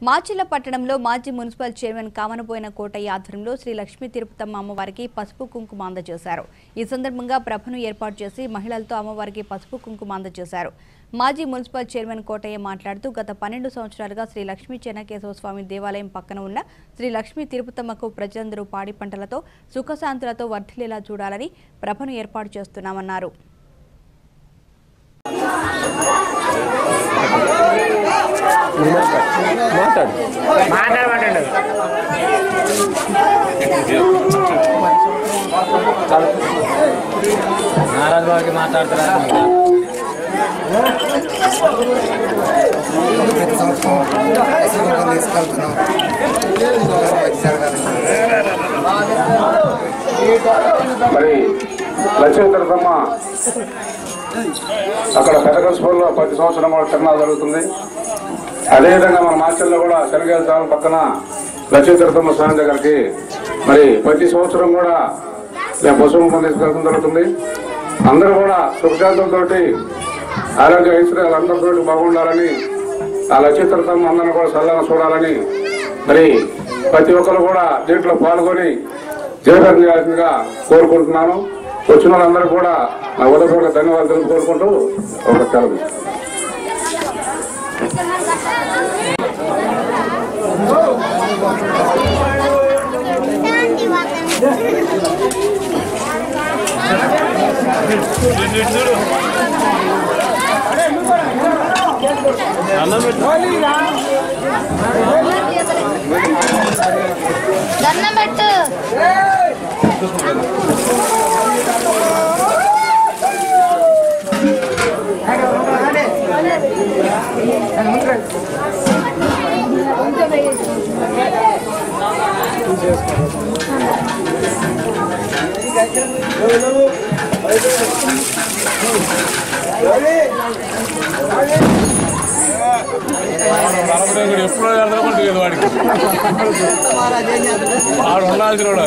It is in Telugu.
మాచిల్ల పట్టణంలో మాజీ మున్సిపల్ చైర్మన్ కామనబోయిన కోటయ్య ఆధ్వర్యంలో శ్రీ లక్ష్మీ తిరుపతమ్మ అమ్మవారికి పసుపు కుంకుమ అందజేశారు ఈ సందర్భంగా ప్రభను ఏర్పాటు చేసి మహిళలతో అమ్మవారికి పసుపు కుంకుమ అందజేశారు మాజీ మున్సిపల్ చైర్మన్ కోటయ్య మాట్లాడుతూ గత పన్నెండు సంవత్సరాలుగా శ్రీ లక్ష్మీ చెన్నకేశవ స్వామి దేవాలయం పక్కన ఉన్న శ్రీ లక్ష్మీ తిరుపతమ్మకు ప్రజలందరూ పాడి పంటలతో సుఖశాంతులతో వర్ధిల్లేలా చూడాలని ప్రభను ఏర్పాటు చేస్తున్నామన్నారు మాట్లాడు మాట్లాడమంటాడు నారాజు బాబుకి మాట్లాడతారా ప్రతి సంవత్సరం శ్రీమంతం తీసుకెళ్తున్నాం మరి లక్ష్మీ తిరుపతమ్మ అక్కడ పెదకస్పూర్లో ప్రతి సంవత్సరం కూడా తిరణాలు జరుగుతుంది అదేవిధంగా మన మాస్టర్లో కూడా శనగల స్వామి పక్కన లక్ష్మీ తిరుపతమ్మ స్వామి దగ్గరికి మరి ప్రతి సంవత్సరం కూడా మేము పశువు కుంకుమ తీసుకెళ్ళడం జరుగుతుంది అందరూ కూడా సుఖశాంతులతో ఆరోగ్య ఐశ్వర్యాలు అందరితో బాగుండాలని ఆ లక్ష్మీ తిరుపతమ్మ అందరిని కూడా చల్లగా చూడాలని మరి ప్రతి ఒక్కరు కూడా దీంట్లో పాల్గొని జయప్రదం చేయాల్సిందిగా కోరుకుంటున్నాను వచ్చిన వాళ్ళందరూ కూడా నా ఉదయపూర్వక ధన్యవాదాలు కోరుకుంటూ ఒక సెలవు దండం పెట్టు ఎప్పుడో ఎడదనుకుంటుంది వాడికి వాడు ఉండాల్సిన వాడు.